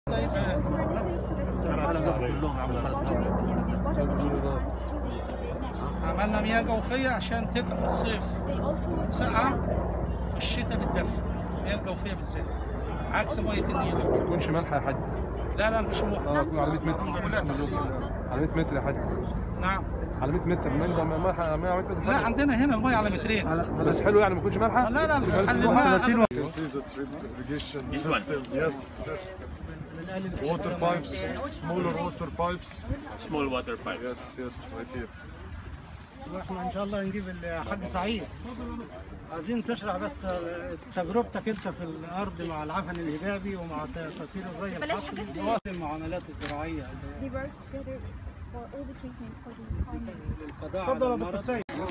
عملنا مياه جوفيه عشان تبقى في الصيف ساقعه في الشتاء بتدفي المياه الجوفيه بالذات عكس ميه النيل ما تكونش مالحه يا حاج لا لا مش ملوحه اه تكون على 100 متر على 100 متر يا حاج نعم على 100 متر ما انت مالحه 100 متر لا عندنا هنا الميه على مترين بس حلو يعني ما تكونش مالحه لا لا مش عايز حللناها تكون أبداً. You can see the drip irrigation system. Yes, yes. Water pipes, smaller water pipes. small water pipe. Yes, yes, right here. واحنا ان شاء الله نجيب الحاج سعيد عايزين تشرح بس تجربتك انت في الارض مع العفن الهبابي ومع تطهير الري بلاش الحقل حاجات وواصل المعاملات الزراعيه They work together for all the treatment for the climate. للقضاء على المرض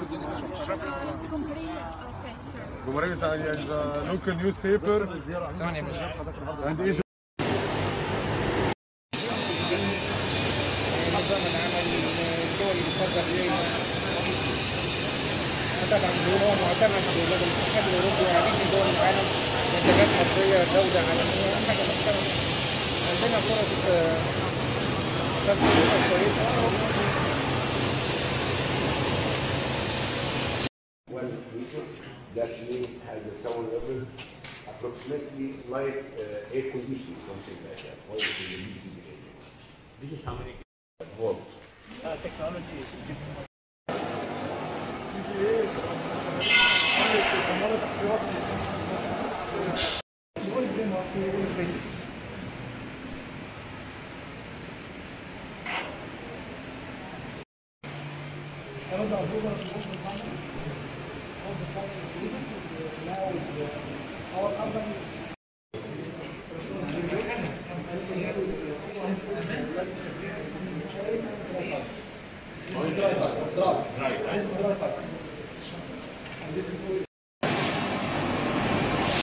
Compare, uh, okay, sir. Gomari is a local newspaper and Egypt. نظام العمل الدول المصدر الينا طبعا هو معتمد في بلاد الاتحاد الاوروبي وعديد من دول العالم منتجات مصريه جوده عالميه حاجه محترمه عندنا فرص آه، تسويق كويسه one creature that may has a sound level approximately like uh, air conditioning, something like that. Why is it a big deal? This is how many? Volt.